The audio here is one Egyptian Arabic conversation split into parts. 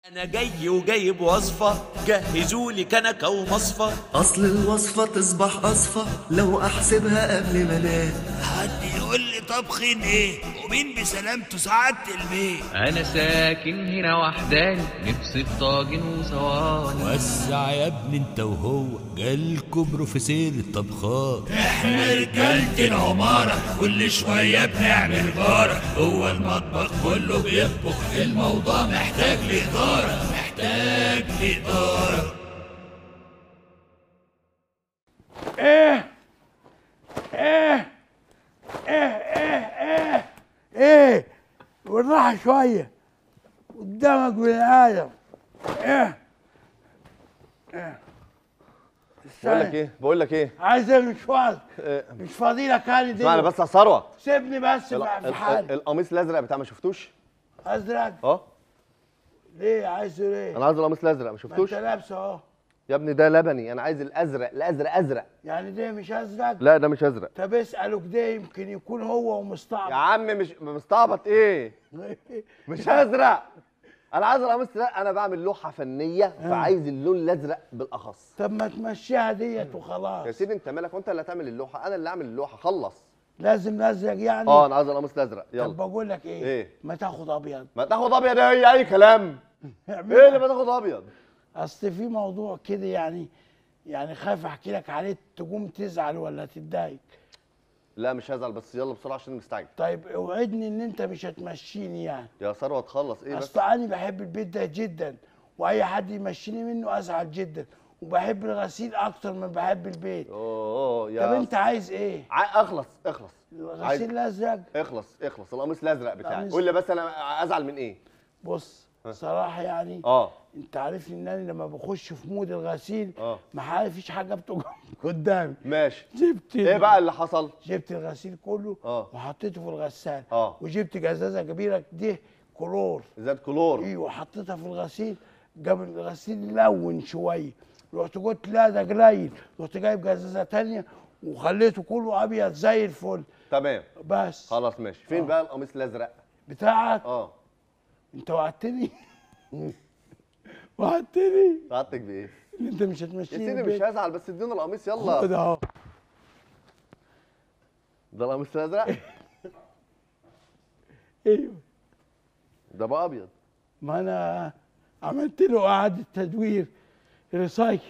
انا جاي وجايب وصفة جهزوا لي كنكة ومصفى أصل الوصفة تصبح أصفى لو أحسبها قبل ما أنام حد يقول لي طبخين ايه ومين بسلامته سعادة البيت انا ساكن هنا وحداني نفسي في طاجن وصواني وسع يا ابني انت وهو جالكوا بروفيسور الطبخات احنا رجالة العمارة كل شوية بنعمل غارة جوه المطبخ كله بيطبخ الموضوع محتاج لإدارة محتاج لإدارة ايه بالراحة شوية قدامك بني آدم ايه ايه بقول لك ايه بقول لك ايه عايز ايه مش فاضي إيه، مش فاضي لك انا دي اسمعني بس يا ثروت سيبني بس ال- في ال- حالي القميص الازرق بتاع ما شفتوش ازرق اه ليه عايزه ليه؟ انا عايز القميص الازرق ما ما شفتوش انت لابسه اهو يا ابني ده لبني انا عايز الازرق الازرق ازرق يعني ده مش ازرق لا ده مش ازرق طب اساله كده يمكن يكون هو يا ومستعبط عم مش مستعبط ايه مش ازرق انا عايز القميص الازرق انا بعمل لوحه فنيه فعايز اللون الازرق بالاخص طب ما تمشيها ديت يا وخلاص سيدي انت مالك وانت اللي هتعمل اللوحه انا اللي اعمل اللوحه خلص لازم الازرق يعني اه انا عايز القميص الازرق طب يلا بقول لك ايه إيه؟ ما تاخد ابيض ما تاخد ابيض ايه اي كلام ايه اللي ما تاخد ابيض اصل في موضوع كده يعني يعني خايف احكي لك عليه تقوم تزعل ولا تتضايق لا مش هزعل بس يلا بسرعه عشان مستعجل طيب اوعدني ان انت مش هتمشيني يعني يا ثروت خلص ايه بس اصل انا بحب البيت ده جدا واي حد يمشيني منه ازعل جدا وبحب الغسيل اكتر من بحب البيت اوه يا طب انت عايز ايه ع- اخلص اخلص عايز الغسيل الازرق اخلص اخلص القميص الازرق بتاعي القميص- قول لي بس انا ازعل من ايه بص صراحه يعني اه انت عارفني ان انا لما بخش في مود الغسيل اه ما فيش حاجه بتقوم قدامي ماشي جبت ايه بقى اللي حصل جبت الغسيل كله اه. وحطيته في الغسال اه. وجبت جزازه كبيره دي كلور زاد كلور ايوه وحطيتها في الغسيل قبل الغسيل لون شويه رحت قلت لا ده قليل رحت جايب جزازه تانية وخليته كله ابيض زي الفل تمام بس خلاص ماشي فين اه. بقى القميص الازرق بتاعك اه انت وعدتني وعدتني سعادتك بايه ان انت مش يا هتمشيني سيدي مش البيت. هزعل بس ادينا القميص خد يلا اهو ده القميص الازرق ايوه ده بقى ابيض ما انا عملت له اعاده تدوير ريسايكل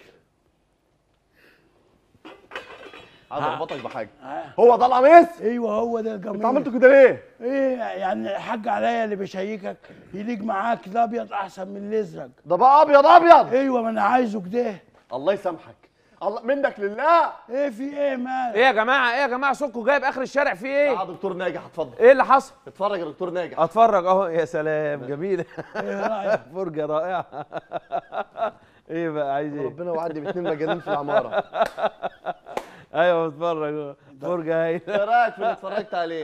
عايز اربطك بحاجه هو ده القميص ايوه هو ده الجميل انت عملته كده ليه ايه يعني الحاج عليا اللي بيشيكك يليق معاك الابيض احسن من الازرق ده بقى ابيض ابيض ايوه ما انا عايزه كده الله يسامحك الله منك لله ايه في ايه مال ايه يا جماعه ايه يا جماعه صوتكم جايب اخر الشارع في ايه يا دكتور ناجح اتفضل ايه اللي حصل اتفرج يا دكتور ناجح اتفرج اهو يا سلام جميله ايه رايك فرجه رائعه ايه بقى عايز ايه ربنا وعدي باتنين مجانين في العماره ايوه بتفرج أهو. فرجه هاي ايه رايك في اللي اتفرجت عليه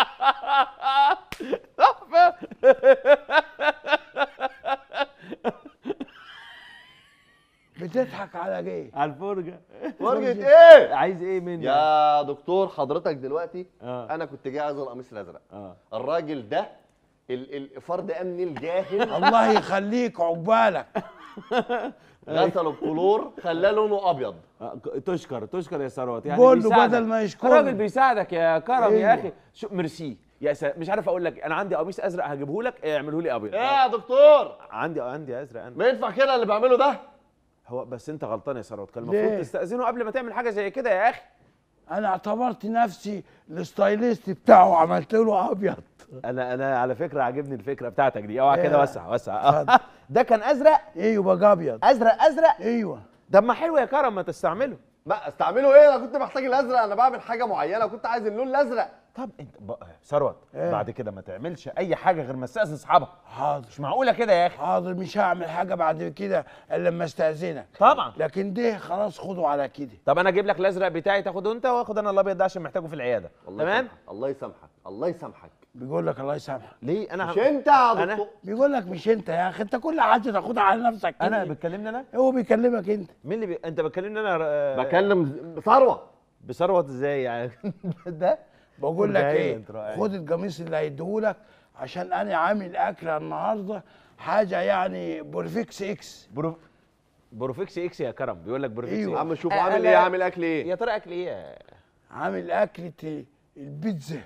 بتضحك على ايه على الفرجه فرجة ايه عايز ايه مني يا دكتور حضرتك دلوقتي آه. انا كنت جاي عايز القميص الازرق اه الراجل ده ال- ال- فرد امني الجاهل الله يخليك عقبالك غسله بكلور خلاه لونه ابيض آه، ك- تشكر تشكر يا ثروت يعني قول له بيساعدك. بدل ما يشكرني. الراجل بيساعدك يا كرم يا أيوه. اخي شو ميرسي يا سلام مش عارف اقول لك انا عندي قميص ازرق هجيبه لك اعمله لي ابيض ايه يا دكتور عندي عندي ازرق انا ما ينفع كده اللي بعمله ده هو بس انت غلطان يا ثروت كان ليه؟ المفروض تستاذنه قبل ما تعمل حاجه زي كده يا اخي انا اعتبرت نفسي الستايليست بتاعه وعملت له ابيض انا انا على فكره عاجبني الفكره بتاعتك دي اوعى إيه؟ كده وسع وسع اتفضل. ده كان ازرق ايوه بقى ابيض ازرق ازرق ايوه طب ما حلو يا كرم ما تستعمله ما استعمله ايه انا كنت محتاج الازرق انا بعمل حاجه معينه وكنت عايز اللون الازرق طب انت بقى ثروت إيه؟ بعد كده ما تعملش اي حاجه غير ما تستاذن اصحابها حاضر مش معقوله كده يا اخي حاضر مش هعمل حاجه بعد كده الا لما استاذنك طبعا لكن ده خلاص خده على كده طب انا اجيب لك الازرق بتاعي تاخده انت واخد انا الابيض ده عشان محتاجه في العياده الله تمام يسامحك. الله يسامحك الله يسامحك بيقول لك الله يسامحك ليه انا مش انت يا أنا؟ دكتور بيقول لك مش انت يا اخي انت كل حاجه تاخدها على نفسك كده. انا بتكلمني انا هو بيكلمك انت مين اللي بي... انت بتكلمني انا آه، بكلم ثروه بثروت ازاي يعني ده بقول لك فرجة هايلة ايه انت رائع. خد القميص اللي هيديهولك عشان انا عامل اكله النهارده حاجه يعني بورفيكس اكس برو... بروفيكس اكس يا كرم بيقول لك بروفيكس أيوة. عم شوف آه، عامل لا. ايه عامل اكل ايه يا ترى اكل ايه عامل اكله البيتزا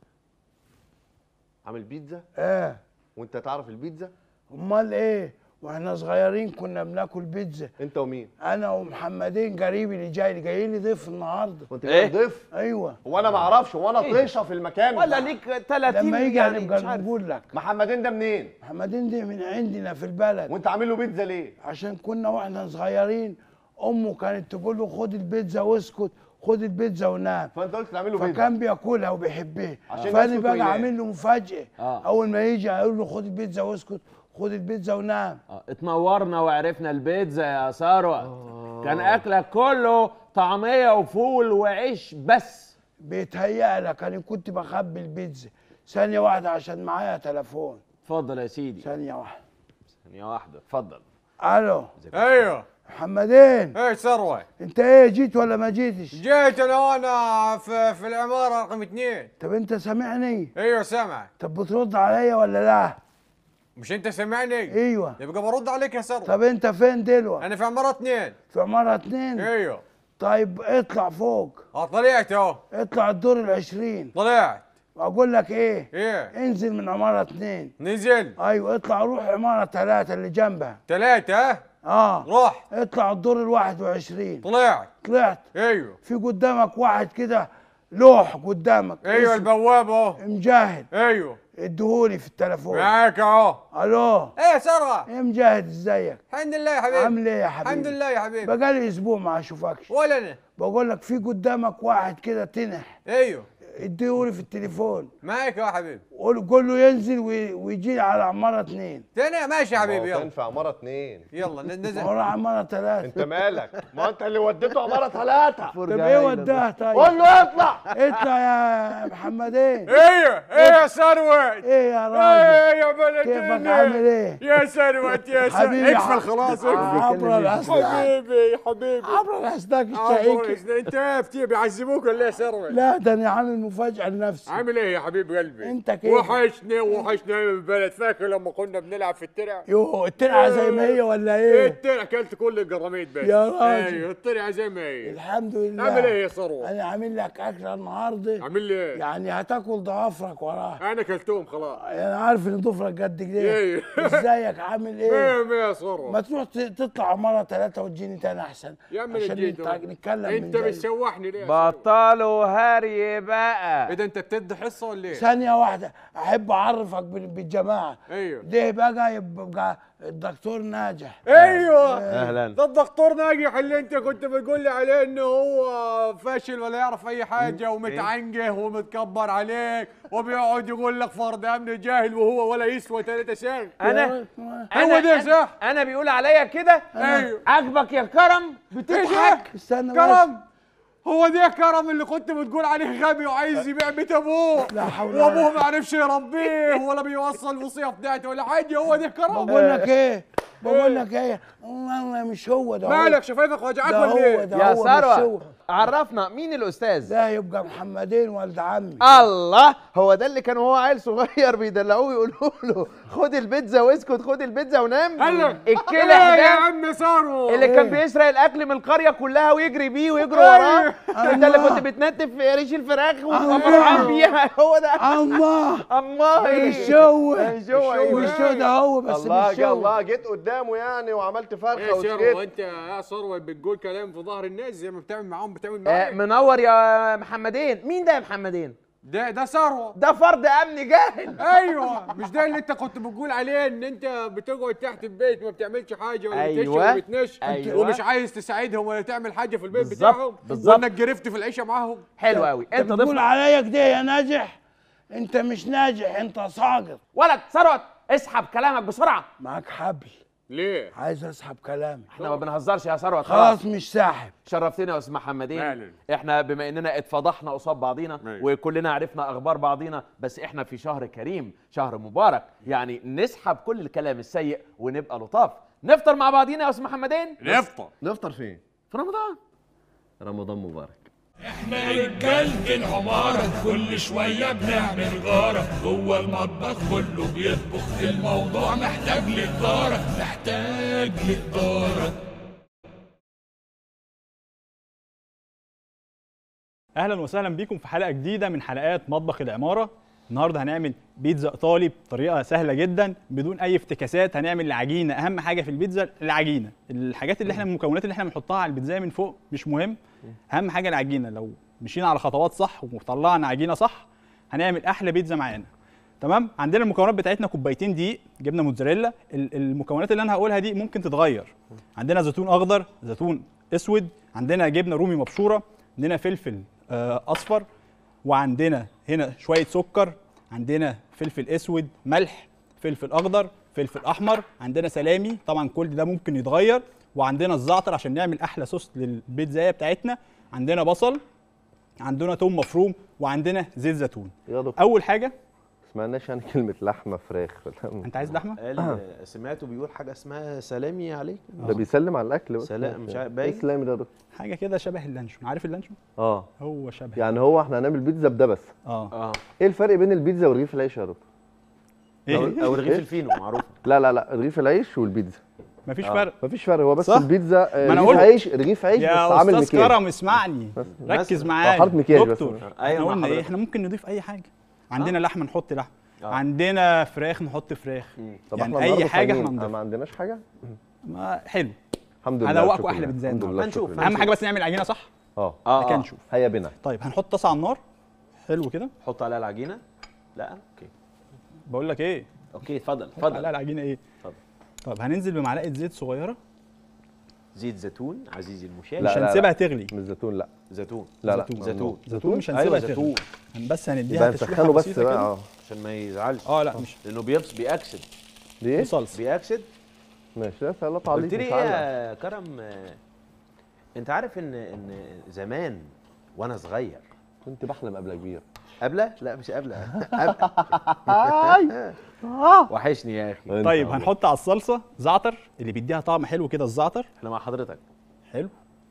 عامل بيتزا اه وانت تعرف البيتزا امال ايه واحنا صغيرين كنا بناكل بيتزا انت ومين انا ومحمدين قريبي اللي جاي جاي لي ضيف النهارده وانت إيه؟ جاي ضيف ايوه هو انا ما اعرفش هو انا طيشه في المكان ولا ليك 30 لما يجي يعني هنبقى مش عارف. نقول لك محمدين ده منين محمدين دي من عندنا في البلد وانت عامل له بيتزا ليه عشان كنا واحنا صغيرين امه كانت تقول له خد البيتزا واسكت خد البيتزا ونام فانت قلت تعمل له بيتزا فكان بياكلها وبيحبها عشان فانا يسكت بقى وينام. عامل له مفاجاه آه. اول ما يجي اقول له خد البيتزا واسكت خد البيتزا ونام آه، اتنورنا وعرفنا البيتزا يا ثروت كان اكلك كله طعميه وفول وعيش بس بيتهيأ لك انا كنت بخبي البيتزا ثانيه واحده عشان معايا تليفون اتفضل يا سيدي ثانيه واحده ثانيه واحده اتفضل الو ايوه محمدين ايه ثروه انت ايه جيت ولا ما جيتش جيت انا وانا في, في العماره رقم اثنين طب انت سامعني ايوه سامع طب بترد عليا ولا لا مش انت سامعني ايوه يبقى برد عليك يا ثروه طب انت فين دلوقتي انا في عماره اثنين في عماره اتنين ايوه طيب اطلع فوق اه طلعت اهو اطلع الدور العشرين طلعت واقول لك ايه ايه انزل من عماره اتنين نزل ايوه اطلع روح عماره ثلاثه اللي جنبها ثلاثة ها اه روح اطلع الدور الواحد وعشرين طلعت طلعت ايوه في قدامك واحد كده لوح قدامك ايوه اسم البوابة اهو مجاهد ايوه اديهولي في التليفون معاك اهو الو ايه ثروه ايه مجاهد ازيك الحمد لله يا حبيبي عامل ايه يا حبيبي الحمد لله يا حبيبي بقالي اسبوع ما اشوفكش ولا انا بقول لك في قدامك واحد كده تنح ايوه اديهولي في التليفون معاك يا حبيبي قول قول له ينزل وي- ويجي على عماره اتنين تاني ماشي يا حبيبي كان يلا في عماره اتنين يلا ن- ما نزل هو راح عماره ثلاثه انت مالك ما انت اللي وديته عماره ثلاثه طب ايه وداه طيب قول له اطلع اطلع يا محمدين ايه ايه يا ثروت ايه يا راجل ايه يا بلد كيفك عامل ايه يا ثروت يا ثروت حبيبي اقفل ح- خلاص عبر اقفل الاسلاك حبيبي حبيبي عبر الاسلاك عبر الشهيك الإسنان. انت ايه فتيه بيعذبوك ولا ايه يا ثروت لا ده انا عامل مفاجاه لنفسي عامل ايه يا حبيب قلبي انت كيف؟ وحشني وحشني من البلد فاكر لما كنا بنلعب في الترع يو الترعه زي ما هي ولا ايه ايه الترع اكلت كل القراميط بس يا راجل. ايوه الترع زي ما هي الحمد لله عامل ايه يا ثروت انا عامل لك اكله النهارده عامل لي ايه يعني هتاكل ضعافرك وراها انا اكلتهم خلاص انا عارف ان ضفرك قد كده ايه. ازيك عامل ايه مية مية يا ما ثروت تروح ت- تطلع مره ثلاثه وتجيني تاني احسن يا عم عشان جيت نت- أهو. نتكلم انت من جد. بتسوحني ليه يا ثروت؟ بطلوا هري بقى ايه ده انت بتدي حصه ولا ايه؟ ثانيه واحده احب اعرفك بال- بالجماعه ايوه ده بقى يبقى الدكتور ناجح ايوه اهلا ده الدكتور ناجح اللي انت كنت بتقول لي عليه انه هو فاشل ولا يعرف اي حاجه ومتعنجه ومتكبر عليك وبيقعد يقول لك فرد امن جاهل وهو ولا يسوى ثلاثة سنت انا هو ده صح انا بيقول عليا كده ايوه عاجبك يا كرم بتضحك استنى بس. كرم هو ده كرم اللي كنت بتقول عليه غبي وعايز يبيع بيت ابوه لا حول ولا وابوه ما عرفش يربيه ولا بيوصل الوصيه بتاعته ولا حاجه هو ده كرم بقول لك ايه بقول لك ايه والله مش هو ده هو. مالك شفايفك وجعك ده ولا هو ايه؟ ده يا هو مش هو ثروت عرفنا مين الاستاذ ده يبقى محمدين ولد عمي الله هو ده اللي كان وهو عيل صغير بيدلعوه يقولوا له خد البيتزا واسكت خد البيتزا ونام قال الكلح يا ده عم صاروا اللي كان بيسرق الاكل من القريه كلها ويجري بيه ويجري وراه انت اللي كنت بتنتف في ريش الفراخ وفرحان بيها هو ده الله الله مش هو مش هو إيه؟ مش هو ده هو بس الله مش جا هو الله جيت قدامه يعني وعملت فرخه ايه شروه وسكت وانت يا ثروت بتقول كلام في ظهر الناس زي ما بتعمل معاهم بتعمل آه، معايا منور يا محمدين مين ده يا محمدين ده ده ثروه ده فرد امن جاهل ايوه مش ده اللي انت كنت بتقول عليه ان انت بتقعد تحت البيت ما بتعملش حاجه ولا أيوة. بتشرب ولا بتنش أيوة. ومش عايز تساعدهم ولا تعمل حاجه في البيت بالظبط، بتاعهم بالظبط. وانك جرفت في العيشه معاهم حلو قوي انت بتقول ضيف عليا كده يا ناجح انت مش ناجح انت ساقط ولد ثروت اسحب كلامك بسرعه معاك حبل ليه؟ عايز اسحب كلامي احنا ما بنهزرش يا ثروت خلاص خلاص مش ساحب شرفتنا يا استاذ محمدين مالا. احنا بما اننا اتفضحنا قصاد بعضينا أيوة. وكلنا عرفنا اخبار بعضينا بس احنا في شهر كريم شهر مبارك يعني نسحب كل الكلام السيء ونبقى لطاف نفطر مع بعضينا يا استاذ محمدين نفطر نفطر فين؟ في رمضان رمضان مبارك احنا رجالة العمارة كل شوية بنعمل غارة جوه المطبخ كله بيطبخ الموضوع محتاج للدارة محتاج للدارة اهلا وسهلا بيكم في حلقه جديده من حلقات مطبخ العماره النهارده هنعمل بيتزا ايطالي بطريقه سهله جدا بدون اي افتكاسات هنعمل العجينه اهم حاجه في البيتزا العجينه الحاجات اللي احنا المكونات اللي احنا بنحطها على البيتزا من فوق مش مهم اهم حاجه العجينه لو مشينا على خطوات صح وطلعنا عجينه صح هنعمل احلى بيتزا معانا تمام عندنا المكونات بتاعتنا كوبايتين دقيق جبنه موتزاريلا ال- المكونات اللي انا هقولها دي ممكن تتغير عندنا زيتون اخضر زيتون اسود عندنا جبنه رومي مبشوره عندنا فلفل آه، اصفر وعندنا هنا شويه سكر عندنا فلفل اسود ملح فلفل اخضر فلفل احمر عندنا سلامي طبعا كل ده ممكن يتغير وعندنا الزعتر عشان نعمل احلى صوص للبيتزايه بتاعتنا عندنا بصل عندنا توم مفروم وعندنا زيت زيتون يا دكتور اول حاجه سمعناش يعني كلمة لحمة فراخ انت عايز لحمه قال سمعته بيقول حاجه اسمها سلامي عليك ده بيسلم على الأكل بس سلام، مش عارف، ايه باين. السلام ده يا دكتور؟ حاجه كده شبه اللانشون عارف اللانشون اه هو شبه يعني هو احنا هنعمل بيتزا بده بس اه اه ايه الفرق بين البيتزا ورغيف العيش يا دكتور؟ او ايه أو رغيف إيه؟ الفينو معروف لا لا لا رغيف العيش والبيتزا مفيش آه. فرق مفيش فرق هو بس صح؟ البيتزا آه، ما أنا رغيف قلت. عيش رغيف عيش بس يا عامل استاذ مكياج كرم اسمعني ركز مثلاً. معايا آه، حاطط مكياج بس. دكتور أيوة احنا مع قلنا ايه حضرتك. احنا ممكن نضيف اي حاجه عندنا لحمه نحط لحمه آه. عندنا فراخ نحط فراخ طب يعني احنا اي النهاردة حاجه صايمين، احنا آه، نضيفها ما عندناش حاجة ما حلو الحمد لله هدوقكوا شكرا أحلى لله. بيتزاية الحمد لله هنشوف. شكرا لله. اهم حاجه بس نعمل عجينه صح اه اه بعد كده آه. نشوف هيا بنا طيب هنحط طاسه على النار حلو كده حط عليها العجينه لا اوكي بقول لك ايه اوكي اتفضل حط عليها اتفضل العجينه ايه اتفضل. طب هننزل بمعلقه زيت صغيره زيت زيتون عزيزي المشاهد لا، مش لا، هنسيبها لا. تغلي مش زيتون لا زيتون لا لا زيتون. زيتون زيتون مش ايوه هنسيبها زيتون تغلي هن- بس هنديها يبقى تشويحه نسخنه بس بسيطة بقى كده. اه عشان ما يزعلش اه لا مش لانه بيبس بيأكسد دي ايه؟ بصلصه بيأكسد ماشي لا سلطة عليك قلت لي مش ايه عارف. يا كرم آه، انت عارف ان ان زمان وانا صغير كنت بحلم قبل كبير قبله لا مش قبله وحشني يا اخي طيب هنحط على الصلصه زعتر اللي بيديها طعم حلو كده الزعتر احنا مع حضرتك حلو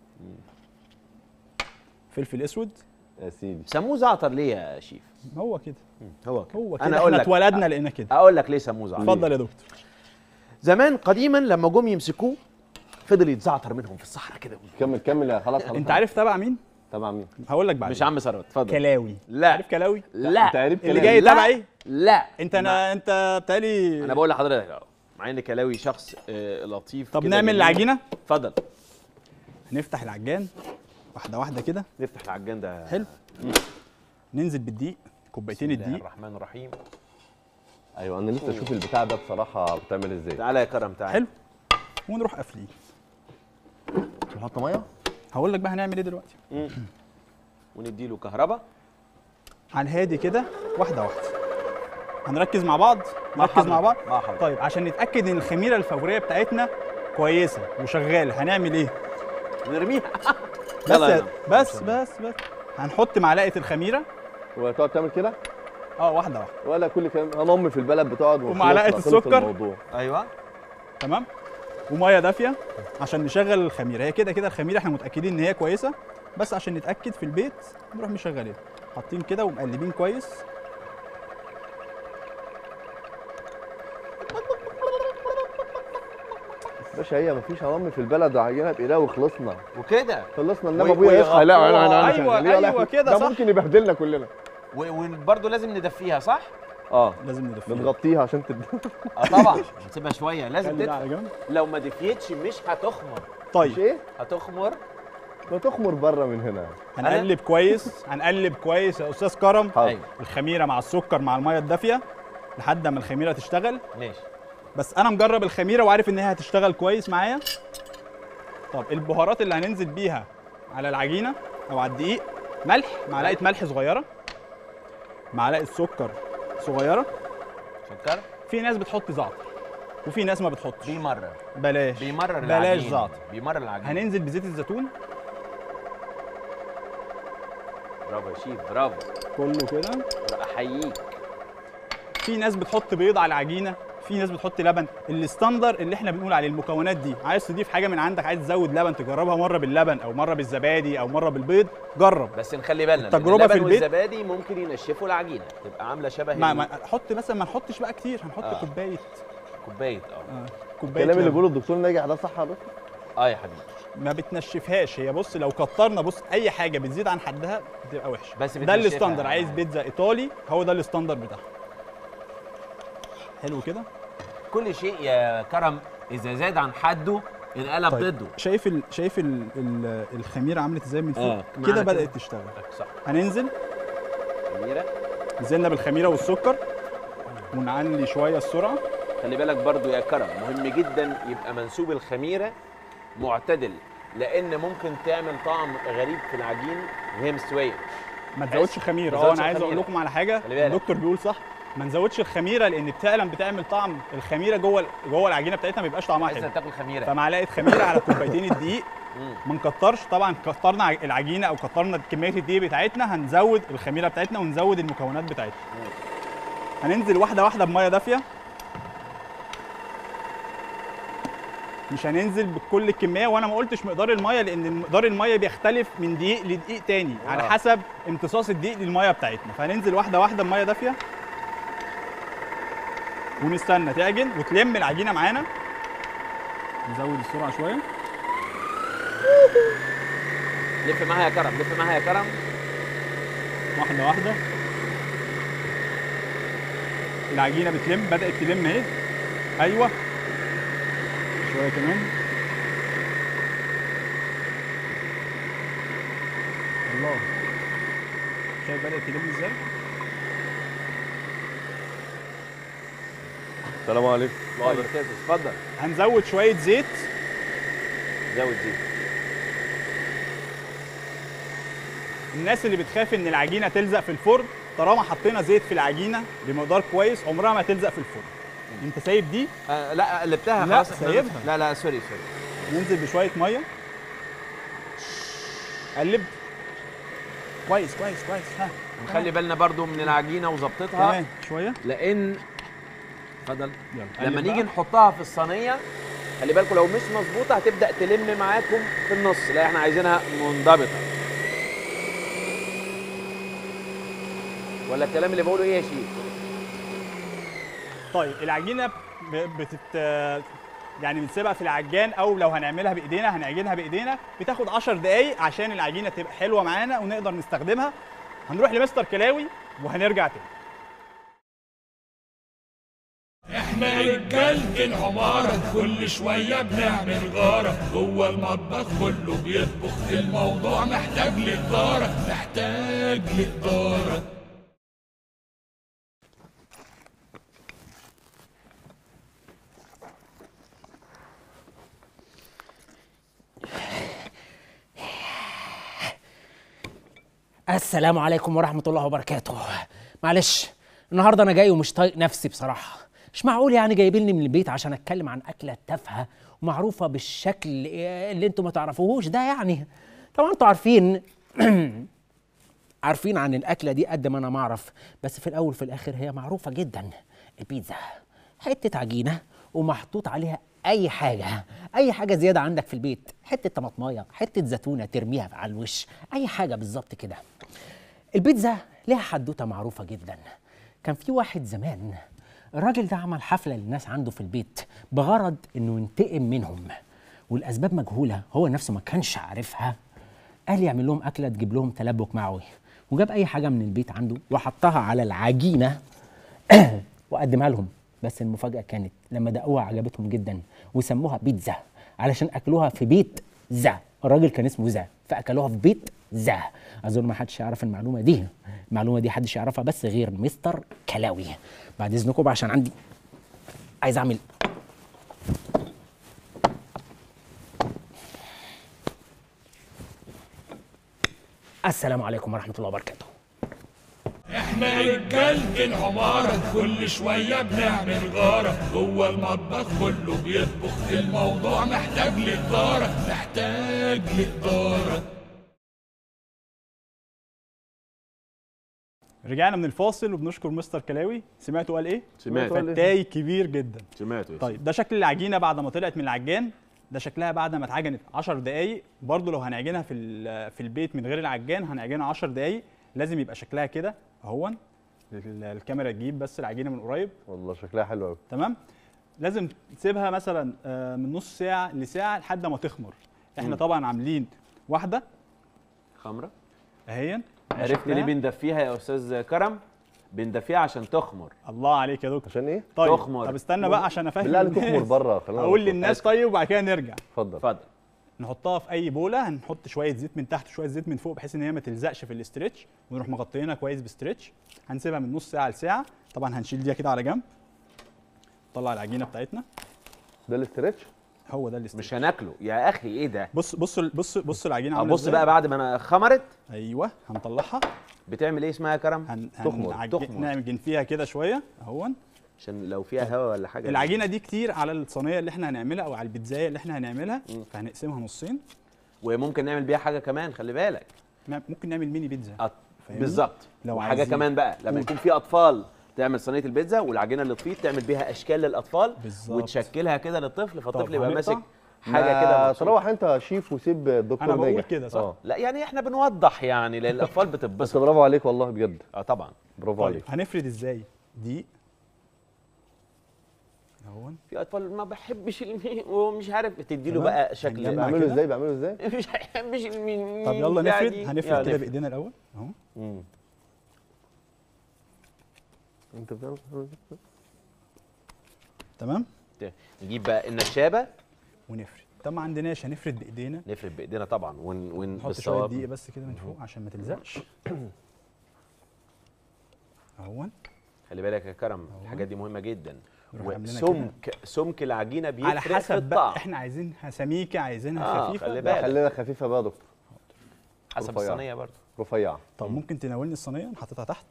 فلفل اسود يا سيدي سموه زعتر ليه يا شيف هو كده هو كده هو كده انا اقول احنا لك اتولدنا لقينا كده اقول لك ليه سموه زعتر اتفضل يا دكتور زمان قديما لما جم يمسكوه فضل يتزعتر منهم في الصحراء كده كمل كمل يا خلاص خلاص انت عارف تبع مين تبع مين؟ هقول لك بعدين مش عم ثروت اتفضل كلاوي لا. عارف كلاوي لا انت عارف اللي كلامي. جاي لا. تبع ايه لا انت انا انت بتالي انا بقول لحضرتك اهو مع ان كلاوي شخص آه، لطيف طب كده نعمل جميل. العجينه اتفضل هنفتح العجان واحده واحده كده نفتح العجان ده حلو ننزل بالدقيق كوبايتين بسم الله الدقيق الرحمن الرحيم ايوه انا لسه اشوف البتاع ده بصراحة بتعمل ازاي تعالى يا كرم تعالى حلو ونروح قافلين نحط ميه هقول لك بقى هنعمل ايه دلوقتي ونديله كهرباء على الهادي كده واحده واحده هنركز مع بعض مع نركز مع بعض حضرتك، مع حضرتك. طيب عشان نتاكد ان الخميره الفوريه بتاعتنا كويسه وشغاله هنعمل ايه نرميها بس يلا يا- يلا. بس بس بس هنحط معلقه الخميره وتقعد تعمل كده اه واحده واحده ولا كل كلام انا امي في البلد بتقعد وخلصنا- ومعلقة خلص السكر. الموضوع ايوه تمام وميه دافيه عشان نشغل الخميره هي كده كده الخميره احنا متاكدين ان هي كويسه بس عشان نتاكد في البيت نروح مشغلينها حاطين كده ومقلبين كويس باشا هي مفيش انا امي في البلد وعجينه بايديها وخلصنا وكده خلصنا انما وي- ابويا يصحى لا انا انا أيوة، شغالين ولا أيوة إحنا- كده ده صح. ممكن يبهدلنا كلنا و- وبرضه لازم ندفيها صح؟ اه لازم ندفيها بنغطيها عشان تد... اه طبعا نسيبها شويه لازم خلي ده تدفي على جنب لو ما دفيتش مش هتخمر مش طيب ايه؟ هتخمر ما تخمر بره من هنا هنقلب كويس هنقلب كويس يا استاذ كرم حاضر أيوة. الخميره مع السكر مع الميه الدافيه لحد ما الخميره تشتغل ماشي بس انا مجرب الخميره وعارف ان هي هتشتغل كويس معايا طب البهارات اللي هننزل بيها على العجينه او على الدقيق ملح معلقه ملح صغيره معلقه سكر صغيره شكر في ناس بتحط زعتر وفي ناس ما بتحطش بيمرر بلاش بيمرر بلاش العجين. زعتر بيمرر العجين هننزل بزيت الزيتون برافو يا شيف برافو كله كده احييك في ناس بتحط بيض على العجينه في ناس بتحط لبن الستاندر اللي احنا بنقول عليه المكونات دي عايز تضيف حاجه من عندك عايز تزود لبن تجربها مره باللبن او مره بالزبادي او مره بالبيض جرب بس نخلي بالنا لأن التجربة في اللبن البيت- والزبادي ممكن ينشفوا العجينه تبقى عامله شبه ما, ال- ما حط مثلا ما نحطش بقى كتير هنحط آه. كوبايه كوبايه اه آه. كوبايه الكلام اللي لبن. بيقوله الدكتور ناجح ده صح يا دكتور اه يا حبيبي ما بتنشفهاش هي بص لو كترنا بص اي حاجه بتزيد عن حدها بتبقى وحشه بس ده بتنشفها. الستاندر عايز بيتزا ايطالي هو ده الستاندر بتاعها حلو كده كل شيء يا كرم اذا زاد عن حده انقلب طيب ضده شايف ال... شايف ال... ال... الخميره عملت ازاي من فوق آه، كده معنى بدات كده. تشتغل صح هننزل خميره نزلنا بالخميره والسكر ونعلي شويه السرعه خلي بالك برضو يا كرم مهم جدا يبقى منسوب الخميره معتدل لان ممكن تعمل طعم غريب في العجين وهي مستويه ما تزودش خميره ما اه تزودش انا عايز اقول خميرة. لكم على حاجه خلي بالك. الدكتور بيقول صح ما نزودش الخميره لان فعلا بتعمل طعم الخميره جوه جوه العجينه بتاعتها ما بيبقاش طعمها عايز حلو تاكل خميره فمعلقه خميره على كوبايتين الدقيق مم. ما نكترش طبعا كترنا ع- العجينه او كترنا كميه الدقيق بتاعتنا هنزود الخميره بتاعتنا ونزود المكونات بتاعتنا هننزل واحده واحده بميه دافيه مش هننزل بكل الكميه وانا ما قلتش مقدار الميه لان مقدار الميه بيختلف من دقيق لدقيق تاني على آه. حسب امتصاص الدقيق للميه بتاعتنا فهننزل واحده واحده بميه دافيه ونستنى تعجن وتلم العجينه معانا نزود السرعه شويه لف معاها يا كرم لف معاها يا كرم واحدة واحدة العجينة بتلم بدأت تلم اهي أيوه شوية كمان الله شايف بدأت تلم ازاي؟ السلام عليكم الله وبركاته اتفضل هنزود شوية زيت زود زيت الناس اللي بتخاف ان العجينة تلزق في الفرن طالما حطينا زيت في العجينة بمقدار كويس عمرها ما تلزق في الفرن انت سايب دي آه لا قلبتها لا، خلاص إحنا- سايبها. لا لا سوري سوري ننزل بشويه ميه قلب كويس كويس كويس ها نخلي بالنا برضو من العجينه وظبطتها كمان شويه لان اتفضل يلا لما قلب نيجي بقى. نحطها في الصينيه خلي بالكم لو مش مظبوطه هتبدا تلم معاكم في النص لا احنا عايزينها منضبطه ولا الكلام اللي بقوله ايه يا شيخ طيب العجينه ب- بتت يعني بنسيبها في العجان او لو هنعملها بايدينا هنعجنها بايدينا بتاخد 10 دقايق عشان العجينه تبقى حلوه معانا ونقدر نستخدمها هنروح لمستر كلاوي وهنرجع تاني احنا رجالة العمارة كل شوية بنعمل غارة جوه المطبخ كله بيطبخ الموضوع محتاج لإدارة محتاج لإدارة السلام عليكم ورحمة الله وبركاته معلش النهاردة أنا جاي ومش طايق نفسي بصراحة مش معقول يعني جايبيني من البيت عشان أتكلم عن أكلة تافهة ومعروفة بالشكل اللي أنتوا ما تعرفوهوش ده يعني طبعا أنتوا عارفين عارفين عن الأكلة دي قد ما أنا ما أعرف بس في الأول في الآخر هي معروفة جدا البيتزا حتة عجينة ومحطوط عليها أي حاجة أي حاجة زيادة عندك في البيت حتة طماطماية حتة زيتونة ترميها على الوش أي حاجة بالظبط كده البيتزا ليها حدوته معروفه جدا كان في واحد زمان الراجل ده عمل حفله للناس عنده في البيت بغرض انه ينتقم منهم والاسباب مجهوله هو نفسه ما كانش عارفها قال يعمل لهم اكله تجيب لهم تلبك معوي وجاب اي حاجه من البيت عنده وحطها على العجينه وقدمها لهم بس المفاجاه كانت لما دقوها عجبتهم جدا وسموها بيتزا علشان اكلوها في بيت زا الراجل كان اسمه زا فاكلوها في بيت زا اظن ما حدش يعرف المعلومه دي المعلومه دي حدش يعرفها بس غير مستر كلاوي بعد اذنكم بقى عشان عندي عايز اعمل السلام عليكم ورحمه الله وبركاته احنا رجالة العمارة كل شوية بنعمل غارة جوه المطبخ كله بيطبخ الموضوع محتاج لإدارة محتاج لإدارة رجعنا من الفاصل وبنشكر مستر كلاوي سمعتوا قال ايه سمعت. فتاي كبير جدا سمعته طيب ده شكل العجينه بعد ما طلعت من العجان ده شكلها بعد ما اتعجنت 10 دقايق برضو لو هنعجنها في ال- في البيت من غير العجان هنعجنها 10 دقايق لازم يبقى شكلها كده اهون ال- الكاميرا تجيب بس العجينه من قريب والله شكلها حلو قوي تمام لازم تسيبها مثلا آه، من نص ساعه لساعه لحد ما تخمر احنا مم. طبعا عاملين واحده خمره اهيا عرفت ليه بندفيها يا استاذ كرم بندفيها عشان تخمر الله عليك يا دكتور عشان ايه طيب تخمر. طب استنى بقى عشان افهم بالله عليك الناس. اخمر بره خلينا اقول نخرج. للناس طيب وبعد كده نرجع اتفضل اتفضل نحطها في اي بوله هنحط شويه زيت من تحت وشويه زيت من فوق بحيث ان هي ما تلزقش في الاسترتش ونروح مغطينها كويس بستريتش هنسيبها من نص ساعه لساعه طبعا هنشيل دي كده على جنب نطلع العجينه بتاعتنا ده الاسترتش هو ده الاسترتش مش هناكله يا اخي ايه ده بص بص بص بص العجينه عامله بص إزاي. بقى بعد ما انا خمرت ايوه هنطلعها بتعمل ايه اسمها يا كرم هن... تخمر هنعج- تخمر نعمل فيها كده شويه اهون عشان لو فيها هواء ولا حاجه العجينه دي كتير على الصينيه اللي احنا هنعملها او على البيتزايه اللي احنا هنعملها فهنقسمها نصين وممكن نعمل بيها حاجه كمان خلي بالك نعم- ممكن نعمل ميني بيتزا أط... فاهمني؟ بالظبط لو وحاجه عايزين. كمان بقى لما قول. يكون في اطفال تعمل صينيه البيتزا والعجينه اللي تفيض تعمل بيها اشكال للاطفال بالظبط. وتشكلها كده للطفل فالطفل يبقى هنقطع؟ ماسك حاجه كده مبسوط. تروح انت شيف وسيب الدكتور أنا بقول ناجح. كده، صح؟ اه لا يعني احنا بنوضح يعني لان الاطفال بس بتتبسط برافو عليك والله بجد اه طبعا برافو طيب عليك هنفرد ازاي دي اهون في اطفال ما بحبش المي ومش عارف تدي له تمام. بقى شكل هنجمع بعمله كده. ازاي بعمله ازاي مش هيحبش المي طب يلا نفرد يعني- هنفرد يلا كده بايدينا الاول اهو مم. انت بتعمل تمام نجيب بقى النشابه ونفرد طب ما عندناش هنفرد بايدينا نفرد بايدينا طبعا ون ون نحط شويه بالصواب. دقيق بس كده من فوق عشان ما تلزقش اهون خلي بالك يا كرم الحاجات دي مهمه جدا نروح عاملينها وسمك سمك العجينه بيفرق على في حسب بقى الطعم احنا عايزينها سميكه عايزينها آه، خفيفه خلي لا بالك. خلينا خفيفه بقى يا دكتور حسب رفيعة. الصينيه برضه رفيعه طب ممكن تناولني الصينيه أنا حاططها تحت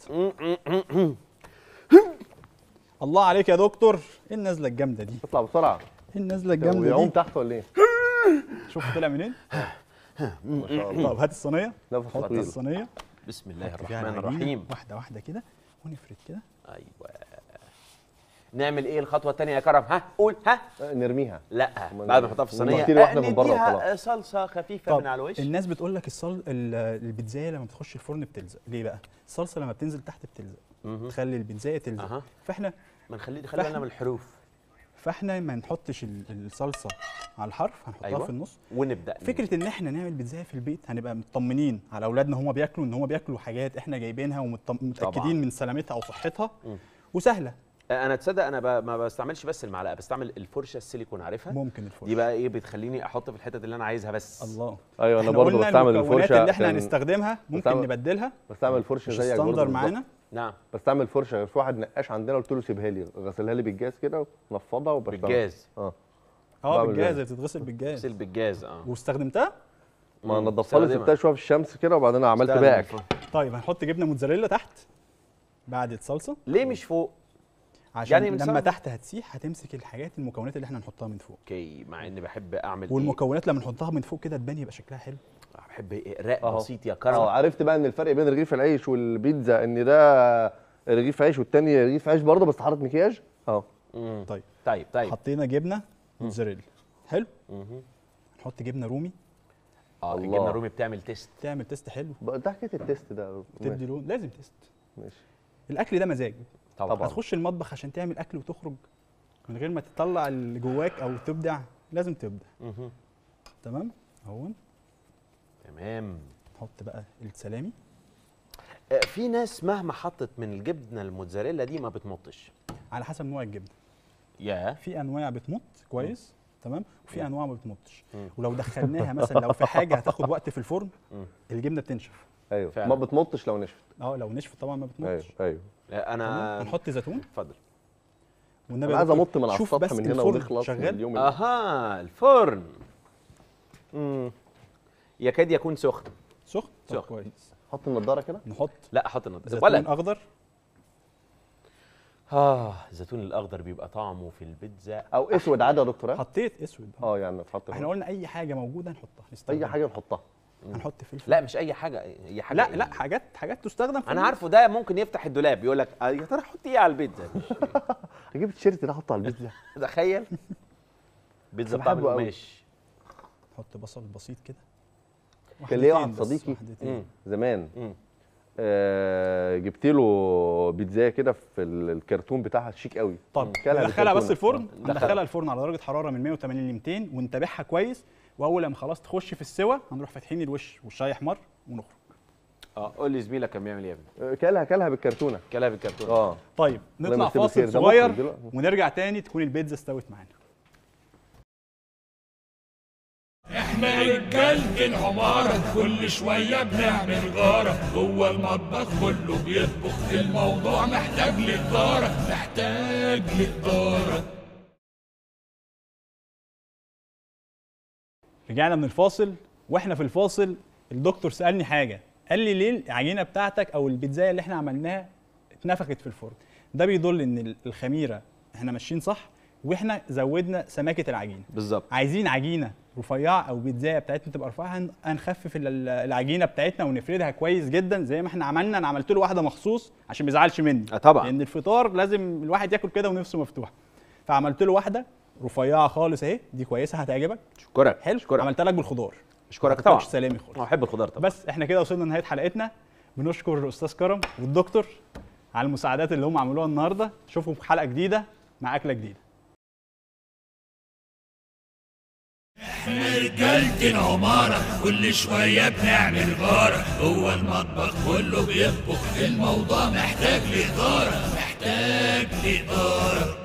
الله عليك يا دكتور ايه النزله الجامده دي اطلع بسرعه ايه النزله الجامده ويعوم دي تحت ولا ايه شوف طلع منين ما شاء الله طب هات الصينيه نفس حط طويل الصينيه بسم الله نحط فيها الرحمن العجينة الرحيم واحده واحده كده ونفرد كده ايوه نعمل ايه الخطوه الثانيه يا كرم ها قول ها نرميها لا أما بعد ما نحطها في الصينيه نشيل واحدة من بره نديها وخلاص. صلصه خفيفه طب من على الوش الناس بتقول لك الصل ال- البيتزايه لما بتخش الفرن بتلزق ليه بقى الصلصه لما بتنزل تحت بتلزق مهم. تخلي البيتزايه تلزق اها فاحنا ما نخلي خلي بالنا من الحروف فاحنا ما نحطش ال- الصلصه على الحرف هنحطها أيوة. أيوة. في النص ونبدا فكره ان احنا نعمل بيتزايه في البيت هنبقى مطمنين على اولادنا هم بياكلوا ان هم بياكلوا حاجات احنا جايبينها ومتاكدين من سلامتها وصحتها مم. وسهله انا تصدق انا ب... ما بستعملش بس المعلقه بستعمل الفرشه السيليكون عارفها ممكن الفرشه دي بقى ايه بتخليني احط في الحتت اللي انا عايزها بس الله ايوه انا احنا برضه قلنا بستعمل المكونات الفرشه اللي احنا عشان هنستخدمها ممكن بستعمل- نبدلها بستعمل فرشه مش زيك برضه ستاندر بالظبط. معانا نعم بستعمل فرشه في واحد نقاش عندنا قلت له سيبها لي غسلها لي بالجاز كده ونفضها وبشتغل بالجاز اه اه بعمل بالجاز كده. بتتغسل بالجاز غسل بالجاز اه واستخدمتها ما مم. نضفتها لي استخدمها. سبتها شويه في الشمس كده وبعدين عملت استخدم باك الفرن. طيب هنحط جبنه موتزاريلا تحت بعد الصلصه ليه مش فوق عشان يعني يعني من لما سبب- تحت هتسيح هتمسك الحاجات المكونات اللي احنا هنحطها من فوق اوكي مع اني بحب اعمل إيه؟ والمكونات لما نحطها من فوق كده تبان يبقى شكلها حلو بحب اقراء أهو. بسيط يا اه كرم عرفت بقى ان الفرق بين رغيف العيش والبيتزا ان ده رغيف عيش والتاني رغيف عيش برضه بس حاطط مكياج اه مم. طيب طيب طيب حطينا جبنه موتزاريلا حلو مهم. نحط جبنه رومي اه الله. الجبنه الرومي بتعمل تيست تعمل تيست حلو بقى ده حكايه التيست ده تدي ماشي. لون لازم تيست ماشي الاكل ده مزاج طبعا طبعا. هتخش المطبخ عشان تعمل اكل وتخرج من غير ما تطلع اللي جواك او تبدع لازم تبدع مهم. تمام اهون تمام نحط بقى السلامي آه، في ناس مهما حطت من الجبنه الموتزاريلا دي ما بتمطش على حسب نوع الجبنه يا في انواع بتمط كويس تمام وفي انواع ما بتمطش مم. ولو دخلناها مثلا لو في حاجه هتاخد وقت في الفرن مم. الجبنه بتنشف ايوه فعلا. ما بتمطش لو نشفت اه لو نشفت طبعا ما ايوه بتمطش ايوه آه، انا تمام هنحط زيتون اتفضل والنبي انا يا عايز دكتور امط من على شوف السطح بس من هنا الفرن ونخلص من شغال اليوم اللي اها الفرن مم. يكاد يكون سخن سخن طب سخن. كويس حط النضاره كده نحط لا حط النضاره زيتون ولا اخضر اه الزيتون الاخضر بيبقى طعمه في البيتزا او اسود عادي يا دكتور ها؟ حطيت اسود اه يعني تحط احنا قلنا اي حاجه موجوده نحطها نستخدمها اي حاجه نحطها هنحط فلفل لا مش اي حاجه اي حاجه لا إيه؟ لا حاجات حاجات تستخدم في انا عارفه ده ممكن يفتح الدولاب يقول لك آه، يا ترى احط ايه على البيتزا اجيب التيشيرت ده احطه على البيتزا تخيل بيتزا بحبه بطعم أوي. القماش نحط بصل بسيط كده كان ليا واحدتين واحد بس، صديقي واحدتين. مم. زمان مم. آه جبت له بيتزايه كده في ال- الكرتون بتاعها شيك قوي طب كلها ندخلها بس بالكرتونة. الفرن دخلها. ندخلها الفرن على درجه حراره من 180 ل 200 ونتابعها كويس واول لما خلاص تخش في السوا هنروح فاتحين الوش والشاي احمر ونخرج اه قول لي زميلك كان بيعمل ايه يا ابني آه، كلها كلها بالكرتونه كلها بالكرتون اه طيب الله نطلع يمسيه بالخير. فاصل ده صغير مخرج دلوقتي. ونرجع تاني تكون البيتزا استوت معانا احنا رجالة العمارة كل شوية بنعمل غارة جوه المطبخ كله بيطبخ الموضوع محتاج لإدارة محتاج لإدارة رجعنا من الفاصل واحنا في الفاصل الدكتور سالني حاجه قال لي ليه العجينه بتاعتك او البيتزايه اللي احنا عملناها اتنفخت في الفرن ده بيدل ان ال- الخميره احنا ماشيين صح واحنا زودنا سماكه العجينه بالظبط عايزين عجينه رفيعه او بيتزايه بتاعتنا تبقى رفيعه هن- هنخفف ال- العجينه بتاعتنا ونفردها كويس جدا زي ما احنا عملنا انا عملت له واحده مخصوص عشان ما يزعلش مني آه طبعا. لان الفطار لازم الواحد ياكل كده ونفسه مفتوحه فعملت له واحده رفيعه خالص اهي دي كويسه هتعجبك اشكرك حلو اشكرك عملتها لك بالخضار اشكرك ما طبعا تاكلش سلامي خالص انا بحب الخضار طبعا بس احنا كده وصلنا لنهايه حلقتنا بنشكر الاستاذ كرم والدكتور على المساعدات اللي هم عملوها النهارده اشوفكم في حلقه جديده مع اكله جديده احنا رجالة العمارة كل شوية بنعمل غارة جوه المطبخ كله بيطبخ الموضوع محتاج لإدارة محتاج لإدارة